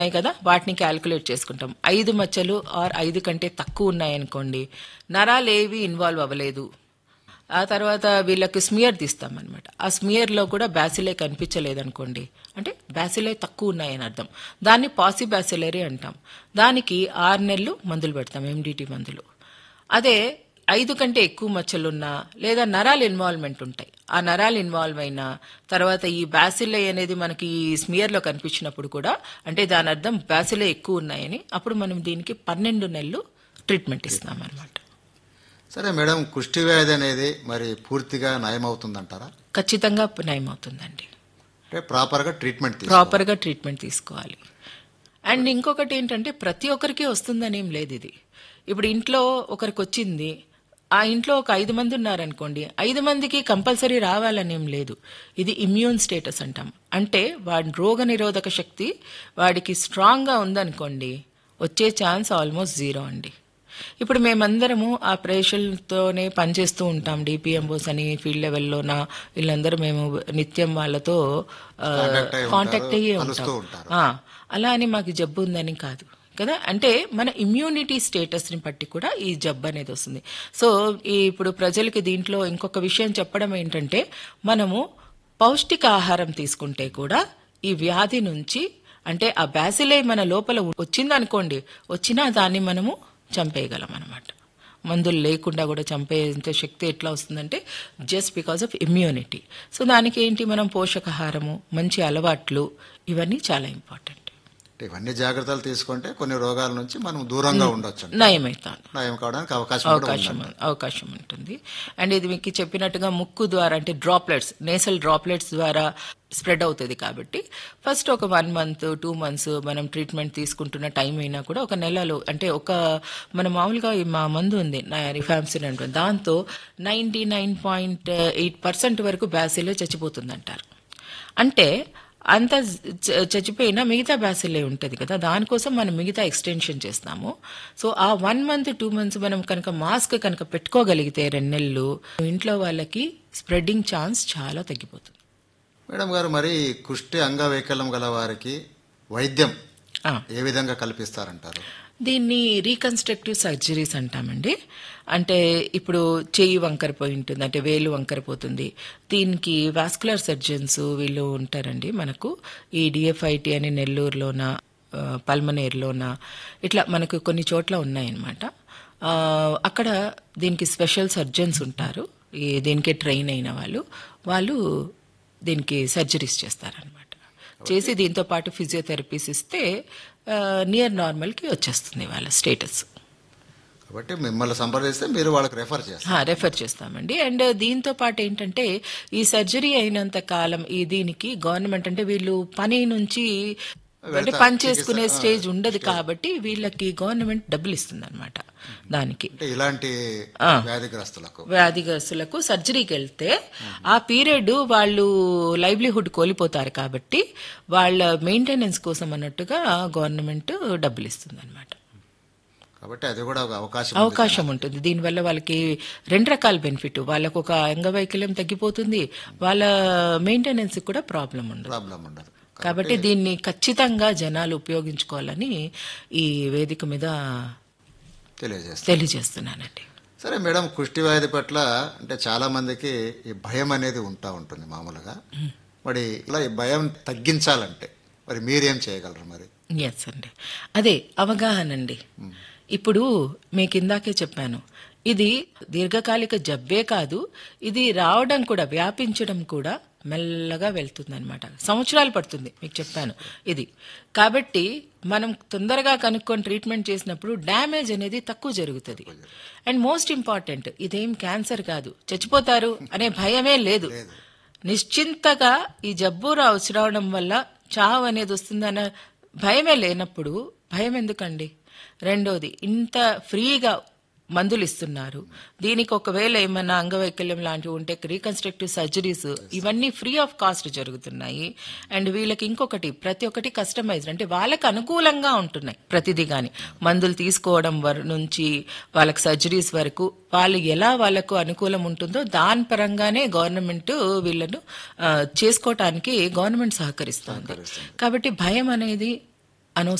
ఉన్నాయి కదా వాటిని క్యాలిక్యులేట్ చేసుకుంటాం ఐదు మచ్చలు ఆర్ ఐదు కంటే తక్కువ ఉన్నాయనుకోండి నరాలు ఏవి ఇన్వాల్వ్ అవ్వలేదు ఆ తర్వాత వీళ్ళకి స్మియర్ తీస్తాం అనమాట ఆ స్మియర్లో కూడా బ్యాసిలే కనిపించలేదనుకోండి అంటే బ్యాసిలే తక్కువ ఉన్నాయని అర్థం దాన్ని పాసి బ్యాసిలరీ అంటాం దానికి ఆరు నెలలు మందులు పెడతాం ఎండిటి మందులు అదే ఐదు కంటే ఎక్కువ మచ్చలున్నా లేదా నరాలు ఇన్వాల్వ్మెంట్ ఉంటాయి ఆ నరాలు ఇన్వాల్వ్ అయినా తర్వాత ఈ బ్యాసిలే అనేది మనకి ఈ స్మియర్లో కనిపించినప్పుడు కూడా అంటే దాని అర్థం బ్యాసిలే ఎక్కువ ఉన్నాయని అప్పుడు మనం దీనికి పన్నెండు నెలలు ట్రీట్మెంట్ ఇస్తాం అనమాట సరే మేడం కుష్టి వ్యాధి అనేది మరి పూర్తిగా నయమవుతుందంటారా ఖచ్చితంగా నయం అవుతుందండి అంటే ప్రాపర్గా ట్రీట్మెంట్ తీసుకోవాలి. ప్రాపర్గా ట్రీట్మెంట్ తీసుకోవాలి అండ్ ఇంకొకటి ఏంటంటే ప్రతి ఒక్కరికి వస్తుందని ఏం లేదు ఇది ఇప్పుడు ఇంట్లో ఒకరికి వచ్చింది ఆ ఇంట్లో ఒక ఐదు మంది ఉన్నారనుకోండి ఐదు మందికి కంపల్సరీ రావాలని ఏం లేదు ఇది ఇమ్యూన్ స్టేటస్ అంటాం అంటే వాడి రోగ నిరోధక శక్తి వాడికి స్ట్రాంగ్గా ఉందనుకోండి వచ్చే ఛాన్స్ ఆల్మోస్ట్ జీరో అండి ఇప్పుడు మేమందరము ఆ ప్రేషన్తోనే పనిచేస్తూ ఉంటాం డిపిఎంఓస్ అని ఫీల్డ్ లెవెల్లోన వీళ్ళందరూ మేము నిత్యం వాళ్ళతో Contact అయి ఉంటారు, కాంటాక్ట్ అయ్యే కలుస్తూ ఉంటాం ఉంటారు. ఆ, అలా అని మాకు జబ్బు ఉందని కాదు కదా అంటే మన ఇమ్యూనిటీ స్టేటస్ని బట్టి కూడా ఈ జబ్బు అనేది వస్తుంది సో ఈ ఇప్పుడు ప్రజలకి దీంట్లో ఇంకొక విషయం చెప్పడం ఏంటంటే మనము పౌష్టిక ఆహారం తీసుకుంటే కూడా ఈ వ్యాధి నుంచి అంటే ఆ బ్యాసిలే మన లోపల వచ్చిందనుకోండి వచ్చినా దాన్ని మనము చంపేయగలం అనమాట మందులు లేకుండా కూడా చంపేంత శక్తి ఎట్లా వస్తుందంటే just because of immunity so దానికి ఏంటి మనం పోషకాహారము మంచి అలవాట్లు ఇవన్నీ చాలా ఇంపార్టెంట్ అంటే ఇవన్నీ జాగ్రత్తలు తీసుకుంటే కొన్ని రోగాల నుంచి మనం దూరంగా ఉండొచ్చు నయమవుతాను నయం కావడానికి అవకాశం కూడా అవకాశం ఉందంట. అవకాశం ఉంటుంది అండ్ ఇది మీకు చెప్పినట్టుగా ముక్కు ద్వారా అంటే డ్రాప్లెట్స్ నేసల్ డ్రాప్లెట్స్ ద్వారా స్ప్రెడ్ అవుతుంది కాబట్టి ఫస్ట్ ఒక వన్ మంత్ టూ మంత్స్ మనం ట్రీట్మెంట్ తీసుకుంటున్న టైం అయినా కూడా ఒక నెలలో అంటే ఒక మన మామూలుగా ఈ మా మందు ఉంది రిఫామ్సిన్ అంటే దాంతో ninety nine point eight percent వరకు బ్యాసిలే చచ్చిపోతుంది అంటారు అంటే అంత చ- చచ్చిపోయినా మిగతా బ్యాసిలే ఉంటుంది కదా దానికోసం మనం మిగతా ఎక్స్టెన్షన్ చేస్తాము సో ఆ వన్ మంత్ టూ మంత్స్ మనం కనుక మాస్క్ కనుక పెట్టుకోగలిగితే రెండు నెలలు ఇంట్లో వాళ్ళకి స్ప్రెడ్డింగ్ ఛాన్స్ చాలా తగ్గిపోతుంది మేడం గారు మరి కుష్టి అంగవైకల్యం గల వారికి వైద్యం ఆ. ఏ విధంగా కల్పిస్తారంటారు దీన్ని రీకన్స్ట్రక్టివ్ సర్జరీస్ అంటామండి అంటే ఇప్పుడు చెయ్యి వంకరపోయి ఉంటుంది అంటే వేలు వంకరపోతుంది దీనికి వాస్కులర్ సర్జన్స్ వీళ్ళు ఉంటారండి మనకు ఈ డిఎఫ్ఐటి అని నెల్లూరులోన ఆ, పల్మనేరులోన ఇట్లా మనకు కొన్ని చోట్ల ఉన్నాయన్నమాట ఆ, అక్కడ దీనికి స్పెషల్ సర్జన్స్ ఉంటారు ఈ దీనికే ట్రైన్ అయిన వాళ్ళు వాళ్ళు దీనికి సర్జరీస్ చేస్తారనమాట చేసి దీంతో పాటు ఫిజియోథెరపీస్ ఇస్తే నియర్ నార్మల్కి వచ్చేస్తుంది వాళ్ళ స్టేటస్ కాబట్టి మిమ్మల్ని సంప్రదిస్తే మీరు వాళ్ళకి రెఫర్ చేస్తారు రెఫర్ చేస్తామండి అండ్ దీంతో పాటు ఏంటంటే ఈ సర్జరీ అయినంత కాలం ఈ దీనికి గవర్నమెంట్ అంటే వీళ్ళు పని నుంచి అంటే వెళ్తారు. పని చేసుకునే చికిత్స, ఆ, స్టేజ్ ఉండదు కాబట్టి వీళ్ళకి గవర్నమెంట్ డబ్బులు ఇస్తుంది అనమాట దానికి అంటే ఇలాంటి వ్యాధిగ్రస్తులకు వ్యాధిగ్రస్తులకు సర్జరీకి వెళ్తే ఆ పీరియడ్ వాళ్ళు లైవ్లీహుడ్ కోల్పోతారు కాబట్టి వాళ్ళ మెయింటెనెన్స్ కోసం అన్నట్టుగా గవర్నమెంట్ డబ్బులు ఇస్తుంది అనమాట కాబట్టి అది కూడా ఒక అవకాశం ఉంది. అవకాశం ఉంటుంది దీనివల్ల వాళ్ళకి రెండు రకాల బెనిఫిట్ వాళ్ళకు ఒక అంగవైకల్యం తగ్గిపోతుంది వాళ్ళ మెయింటెనెన్స్ కూడా ప్రాబ్లం ఉండదు ప్రాబ్లం ఉండదు కాబట్టి దీన్ని ఖచ్చితంగా జనాలు ఉపయోగించుకోవాలని ఈ వేదిక మీద తెలియజేస్తారు తెలియజేస్తున్నానండి సరే మేడం కుష్టి వ్యాధి పట్ల అంటే చాలా మందికి ఈ భయం అనేది ఉంటా ఉంటుంది మామూలుగా మరి ఇలా ఈ భయం తగ్గించాలంటే మరి మీరేం చేయగలరు మరి ఎస్ అండి అదే అవగాహన అండి ఇప్పుడు మీకు ఇందాకే చెప్పాను ఇది దీర్ఘకాలిక జబ్బే కాదు ఇది రావడం కూడా వ్యాపించడం కూడా మెల్లగా వెళ్తుంది అనమాట సంవత్సరాలు పడుతుంది మీకు చెప్పాను ఇది కాబట్టి మనం తొందరగా కనుక్కొని ట్రీట్మెంట్ చేసినప్పుడు డ్యామేజ్ అనేది తక్కువ జరుగుతుంది అండ్ మోస్ట్ ఇంపార్టెంట్ ఇదేం క్యాన్సర్ కాదు చచ్చిపోతారు అనే భయమే లేదు నిశ్చింతగా ఈ జబ్బు రా వచ్చి రావడం వల్ల చావు అనేది వస్తుందన్న భయమే లేనప్పుడు భయం ఎందుకండి రెండోది ఇంత ఫ్రీగా మందులు ఇస్తున్నారు దీనికి ఒకవేళ ఏమైనా అంగవైకల్యం లాంటివి ఉంటే రీకన్స్ట్రక్టివ్ సర్జరీస్ ఇవన్నీ ఫ్రీ ఆఫ్ కాస్ట్ జరుగుతున్నాయి అండ్ వీళ్ళకి ఇంకొకటి ప్రతి ఒక్కటి కస్టమైజ్డ్ అంటే వాళ్ళకి అనుకూలంగా ఉంటున్నాయి ప్రతిదీ కానీ మందులు తీసుకోవడం వర నుంచి వాళ్ళకి సర్జరీస్ వరకు వాళ్ళు ఎలా వాళ్ళకు అనుకూలం ఉంటుందో దాని పరంగానే గవర్నమెంట్ వీళ్ళను ఆ, చేసుకోవటానికి గవర్నమెంట్ సహకరిస్తుంది కాబట్టి భయం అనేది